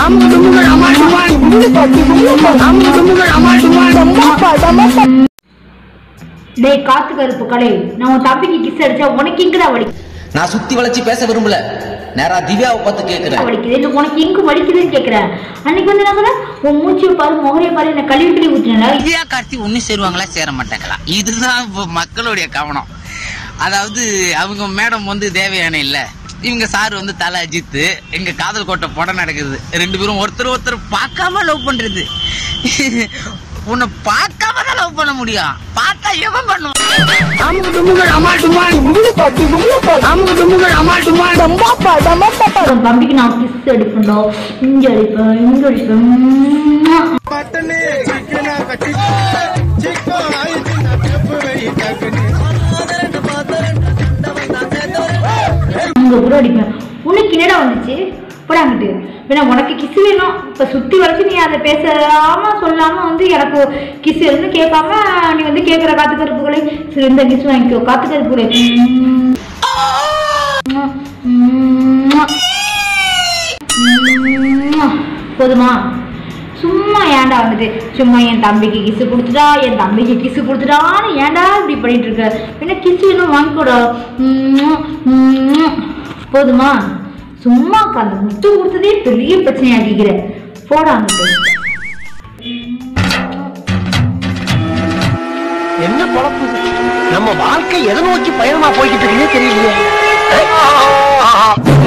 டேய் காத்து கருப்பு கலை நான் உன் தம்பிக்கு கிஸ் அடிச்சா உனக்கு எங்கடா வலி நான் சுத்தி வளைச்சு பேச விரும்பல நேரா திவ்யாவை பார்த்து கேக்குறேன் வலிக்குது இல்லை உனக்கு எங்க வலிக்குதுன்னு கேக்குறேன் அன்னைக்கு வந்து என்ன சொன்ன உன் மூச்சியை பாரு முகரைய பாரு என்ன கழுவி கழுவி ஊற்றினா திவ்யா கார்த்தி ஒண்ணு சேருவாங்களா சேர மாட்டாங்களா இதுதான் இப்போ மக்களுடைய கவனம் அதாவது அவங்க மேடம் வந்து தேவையான இல்ல இவங்க சார் வந்து தலை அஜித்து எங்க காதல் கோட்டை படம் நடக்குது ரெண்டு பேரும் ஒருத்தர் ஒருத்தர் பார்க்காம லவ் பண்றது உன்னை பார்க்காம தான் லவ் பண்ண முடியும் பார்த்தா எவன் பண்ணுவான் உன் தம்பிக்கு நான் கிஸ் அடிப்பேன்டா இங்க அடிப்பேன் இங்க அடிப்பேன் உம்மா. அங்க கூட அடிப்பேன் உனக்கு என்னடா வந்துச்சு போடாங்கிட்டு வேணா உனக்கு கிஸ் வேணும் இப்ப சுத்தி வரைக்கும் நீ அதை பேசாம சொல்லாம வந்து எனக்கு கிஸ் இருந்து கேட்காம நீ வந்து கேட்குற காத்து கருப்புகளை சரி இந்த கிஸ் வாங்கிக்கோ காத்து கருப்புகளை போதுமா சும்மா ஏன்டா வந்துட்டு சும்மா என் தம்பிக்கு கிசு கொடுத்துட்டா என் தம்பிக்கு கிசு கொடுத்துட்டான்னு ஏன்டா இப்படி பண்ணிட்டு இருக்க என்ன கிசு இன்னும் வாங்கிக்கூடா போதுமா சும்மா அந்த முத்து கொடுத்ததே பெரிய பிரச்சனையாக்கிக்கிற போடா அங்கிட்டு என்ன பொழப்பு இது? நம்ம வாழ்க்கை எதை நோக்கி பயணமா போய்கிட்டு இருக்குன்னே தெரியலையே